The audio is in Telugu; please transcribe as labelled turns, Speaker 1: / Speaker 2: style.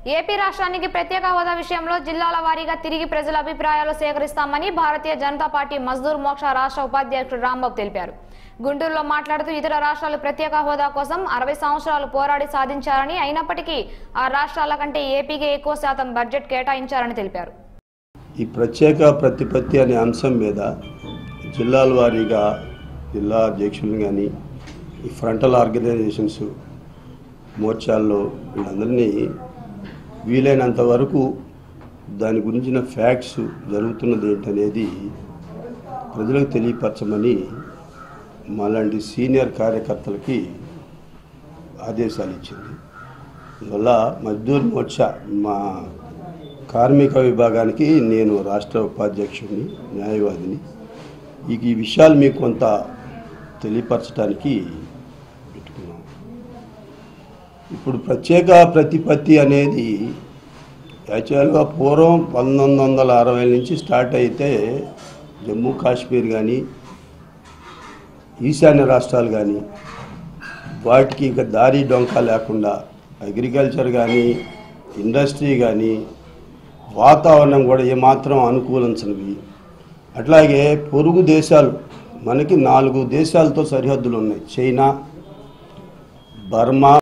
Speaker 1: ఏపీ రాష్ట్రానికి ప్రత్యేక హోదా విషయంలో జిల్లాల వారీగా తిరిగి ప్రజల అభిప్రాయాలు సేకరిస్తామని భారతీయ జనతా పార్టీ మజ్దూర్ మోక్ష రాష్ట్ర ఉపాధ్యక్షుడు రాంబాబు తెలిపారు గుంటూరులో మాట్లాడుతూ ఇతర రాష్ట్రాలు ప్రత్యేక హోదా కోసం అరవై సంవత్సరాలు పోరాడి సాధించారని అయినప్పటికీ ఆ రాష్ట్రాల కంటే ఏపీకే ఎక్కువ శాతం బడ్జెట్ కేటాయించారని తెలిపారు
Speaker 2: ఈ ప్రత్యేక ప్రతిపత్తి అనే అంశం మీద జిల్లాల వారీగా జిల్లా అధ్యక్షులు కానీ ఈ ఫ్రంటల్ ఆర్గనైజేషన్స్ మోర్చాల్లో వీళ్ళందరినీ వీలైనంత వరకు దాని గురించిన ఫ్యాక్ట్స్ జరుగుతున్నది ఏంటనేది ప్రజలకు తెలియపరచమని మాలాంటి సీనియర్ కార్యకర్తలకి ఆదేశాలు ఇచ్చింది అందువల్ల మజ్దూర్ మోర్చా మా కార్మిక విభాగానికి నేను రాష్ట్ర ఉపాధ్యక్షుడిని న్యాయవాదిని ఈ ఈ విషయాలు మీకు కొంత తెలియపరచడానికి పెట్టుకున్నాం ఇప్పుడు ప్రత్యేక ప్రతిపత్తి అనేది యాక్చువల్గా పూర్వం పంతొమ్మిది వందల అరవై నుంచి స్టార్ట్ అయితే జమ్మూ కాశ్మీర్ కానీ ఈశాన్య రాష్ట్రాలు కానీ వాటికి ఇక దారి డొంక లేకుండా అగ్రికల్చర్ కానీ ఇండస్ట్రీ కానీ వాతావరణం కూడా ఏమాత్రం అనుకూలించనివి అట్లాగే పొరుగు దేశాలు మనకి నాలుగు దేశాలతో సరిహద్దులు ఉన్నాయి చైనా బర్మా